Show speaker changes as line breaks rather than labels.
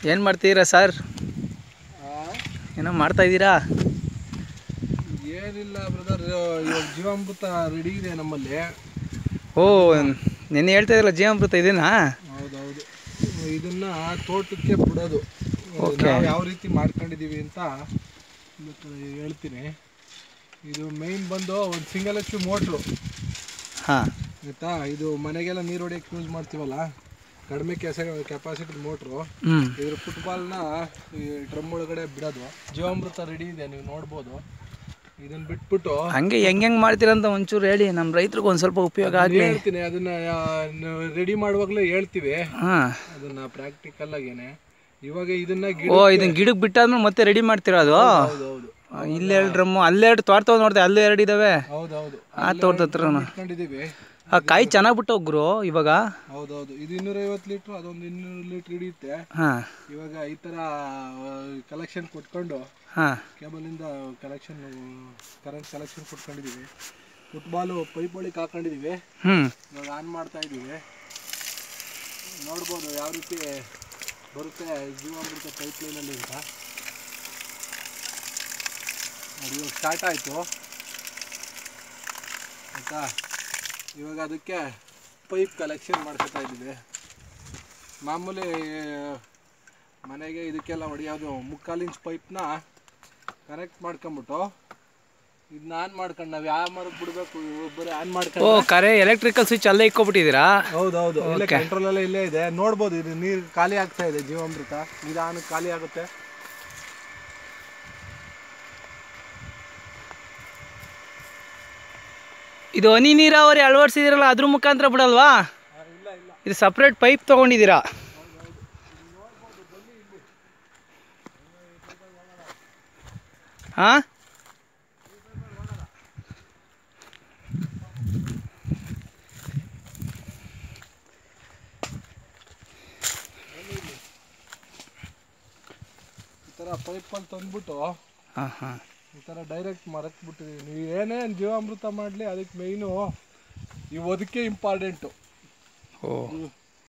ಏನು ಮಾಡ್ತಿದ್ದೀರಾ ಸರ್ ಏನೋ ಮಾಡ್ತಾ ಇದ್ದೀರಾ
ಏನಿಲ್ಲ ಬ್ರದರ್ ಇವಾಗ ಜೀವಾಮೃತ ರೆಡಿ ಇದೆ ನಮ್ಮಲ್ಲಿ
ಓ ನಿನ್ನೆ ಹೇಳ್ತಾ ಇದ್ರಲ್ಲ ಜೀವಾಮೃತ ಇದೆನಾ
ಹೌದೌದು ಇದನ್ನ ತೋಟಕ್ಕೆ ಬಿಡೋದು
Okay.
ನಾವು ಯಾವ ರೀತಿ ಮಾಡ್ಕೊಂಡಿದೀವಿ ಅಂತ ಇವತ್ತು ಹೇಳ್ತೀನಿ ಇದು ಮೇಯ್ನ್ ಬಂದು ಒಂದು ಸಿಂಗಲ್ ಎಚ್ ಪಿ ಮೋಟ್ರು
ಹಾಂ
ಆಯ್ತಾ ಇದು ಮನೆಗೆಲ್ಲ ನೀರು ಹೊಡಿಯೋಕೆ ಯೂಸ್ ಮಾಡ್ತೀವಲ್ಲ ಕಡಿಮೆ ಕೆಸ ಕೆಪಾಸಿಟಿ ಮೋಟ್ರು
ಹ್ಞೂ
ಇದ್ರ ಫುಟ್ಬಾಲ್ನ ಈ ಡ್ರಮ್ ಒಳಗಡೆ ಬಿಡೋದು ಜೀವಾಮೃತ ರೆಡಿ ಇದೆ ನೀವು ನೋಡ್ಬೋದು ಇದನ್ನ ಬಿಟ್ಬಿಟ್ಟು
ಹಂಗೆ ಹೆಂಗೆ ಹೆಂಗೆ ಮಾಡ್ತೀರಂತ ಒಂಚೂರು ಹೇಳಿ ನಮ್ಮ ರೈತರಿಗೆ ಒಂದು ಸ್ವಲ್ಪ ಉಪಯೋಗ ಆಗಲಿ
ಹೇಳ್ತೀನಿ ಅದನ್ನ ರೆಡಿ ಮಾಡುವಾಗಲೇ ಹೇಳ್ತೀವಿ
ಹಾಂ
ಅದನ್ನ ಪ್ರಾಕ್ಟಿಕಲ್ ಆಗೇನೆ ಇವಾಗ ಇದನ್ನ ಗಿಡ
ಓ ಇದನ್ನ ಗಿಡಕ್ಕೆ ಬಿಟ್ಟಾದ್ಮೇಲೆ ಮತ್ತೆ ರೆಡಿ ಮಾಡ್ತೀರಾ ಅದು
ಹೌದೌದು
ಇಲ್ಲೆರಡು ಡ್ರಮ್ಮು ಅಲ್ಲೆರಡು ತೋಟ ತಗೊಂಡು ನೋಡಿದೆ ಅಲ್ಲೂ ಎರಡು ಇದಾವೆ
ಹೌದೌದು
ಆ ತೋಟದ ಹತ್ರನು
ಇಟ್ಕೊಂಡಿದೀವಿ
ಆ ಕಾಯಿ ಚೆನ್ನಾಗಿ ಬಿಟ್ಟು ಗುರು ಇವಾಗ
ಹೌದೌದು ಇದು ಇನ್ನೂರೈವತ್ತು ಲೀಟ್ರ್ ಅದೊಂದು ಇನ್ನೂರು ಲೀಟ್ರ್ ಹಿಡಿಯುತ್ತೆ
ಹಾಂ
ಇವಾಗ ಈ ಥರ ಕಲೆಕ್ಷನ್ ಕೊಟ್ಕೊಂಡು
ಹಾಂ
ಕೇಬಲಿಂದ ಕಲೆಕ್ಷನ್ ಕರೆಂಟ್ ಕಲೆಕ್ಷನ್ ಕೊಟ್ಕೊಂಡಿದ್ದೀವಿ ಫುಟ್ಬಾಲು ಪೈಪ್ ಒಳಗೆ ಹಾಕೊಂಡಿದ್ದೀವಿ
ಹ್ಞೂ
ಇವಾಗ ಆನ್ ಮಾಡ್ತಾ ಇದ್ದೀವಿ ನೋಡ್ಬೋದು ಯಾವ ರೀತಿ ಬರುತ್ತೆ ಜೀವಾಮೃತ ಪೈಪ್ ಲೈನಲ್ಲಿ ಅಂತ ನೋಡಿ ಇವಾಗ ಸ್ಟಾರ್ಟ್ ಆಯಿತು ಆಯಿತಾ ಇವಾಗ ಅದಕ್ಕೆ ಪೈಪ್ ಕಲೆಕ್ಷನ್ ಮಾಡ್ಕೊತಾ ಇದ್ದೀವಿ ಮಾಮೂಲಿ ಮನೆಗೆ ಇದಕ್ಕೆಲ್ಲ ಹೊಡೆಯೋದು ಮುಕ್ಕಾಲು ಇಂಚ್ ಪೈಪ್ನ ಕನೆಕ್ಟ್ ಮಾಡ್ಕೊಂಬಿಟ್ಟು ಇದನ್ನ ಆನ್ ಮಾಡ್ಕೊಂಡು ನಾವು ಯಾವ ಮರಕ್ಕೆ ಬಿಡಬೇಕು ಒಬ್ಬರೇ ಆನ್
ಓ
ಮಾಡ್ಕೊಂಡು
ಕರೆ ಎಲೆಕ್ಟ್ರಿಕಲ್ ಸ್ವಿಚ್ ಅಲ್ಲೇ ಇಕ್ಕೊಬಿಟ್ಟಿದ್ದೀರಾ
ಹೌದೌದು ಇಲ್ಲೇ ಕಂಟ್ರೋಲ್ ಎಲ್ಲ ಇಲ್ಲೇ ಇದೆ ನೋಡ್ಬೋದು ಇದು ನೀರು ಖಾಲಿ ಆಗ್ತಾ ಇದೆ ಜೀವಾಮೃತ ನಿಧಾನ ಖಾಲಿ ಆಗುತ್ತೆ
ಇದು ಹನಿ ನೀರಾವರಿ ಅಳವಡಿಸಿದಿರಲ್ಲ ಅದ್ರ ಮುಖಾಂತರ ಬಿಡಲ್ವಾ ಇದು ಸಪ್ರೇಟ್ ಪೈಪ್ ತೊಗೊಂಡಿದ್ದೀರಾ ಹಾಂ
ಈ ಥರ ಪೈಪಲ್ಲಿ ತಂದ್ಬಿಟ್ಟು
ಹಾಂ ಹಾಂ
ಈ ಥರ ಡೈರೆಕ್ಟ್ ಮರಕ್ಕೆ ಬಿಟ್ಟಿದ್ದೀವಿ ನೀವು ಏನೇನು ಜೀವಾಮೃತ ಮಾಡಲಿ ಅದಕ್ಕೆ ಮೇಯ್ನು ಈ ಒದಕೆ ಇಂಪಾರ್ಟೆಂಟು
ಓ